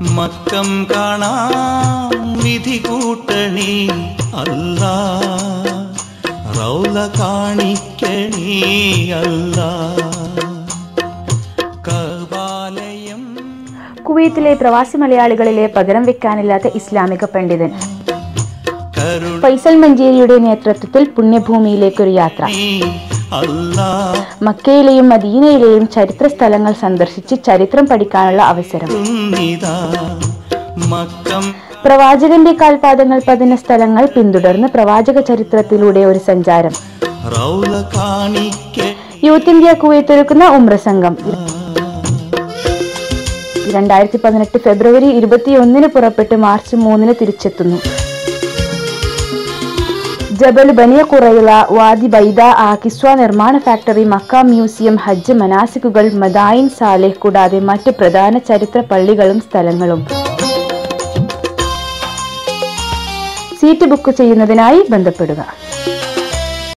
മക്കം കാണാം വിധി കൂട്ടണി അല്ല റൗല കാണിക്കണി അല്ല കബാലയം കുവൈത്തിലെ പ്രവാസി മലയാളികളിലെ പകരം വെക്കാനില്ലാത്ത ഇസ്ലാമിക പണ്ഡിതൻ കരുണി ഫൈസൽ മഞ്ചേരിയുടെ നേതൃത്വത്തിൽ പുണ്യഭൂമിയിലേക്കൊരു യാത്ര അല്ല മക്കയിലെയും മദീനയിലെയും ചരിത്ര സ്ഥലങ്ങൾ സന്ദർശിച്ച് ചരിത്രം പഠിക്കാനുള്ള അവസരം തുന്നിതാ മക്കം പ്രവാചകന്റെ കാൽപാദങ്ങൾ പതിന സ്ഥലങ്ങൾ പിന്തുടർന്ന് പ്രവാചക ചരിത്രത്തിലൂടെ ഒരു സഞ്ചാരം റൗല കാണിക്ക യൂത്ത് ഇന്ത്യ കുവൈത്ത് ഒരുക്കുന്ന ഉമ്ര സംഘം രണ്ടായിരത്തി പതിനെട്ട് ഫെബ്രുവരി ഇരുപത്തിയൊന്നിന് പുറപ്പെട്ട് മാർച്ച് മൂന്നിന് തിരിച്ചെത്തുന്നു ജബൽ ബനിയ കുറയില വാദി ബൈദ ആ കിസ്വ നിർമ്മാണ ഫാക്ടറി മക്ക മ്യൂസിയം ഹജ്ജ് മനാസിക്കുകൾ മദായിൻ സാലേഹ് കൂടാതെ മറ്റ് പ്രധാന ചരിത്ര പള്ളികളും സ്ഥലങ്ങളും സീറ്റ് ബുക്ക് ചെയ്യുന്നതിനായി ബന്ധപ്പെടുക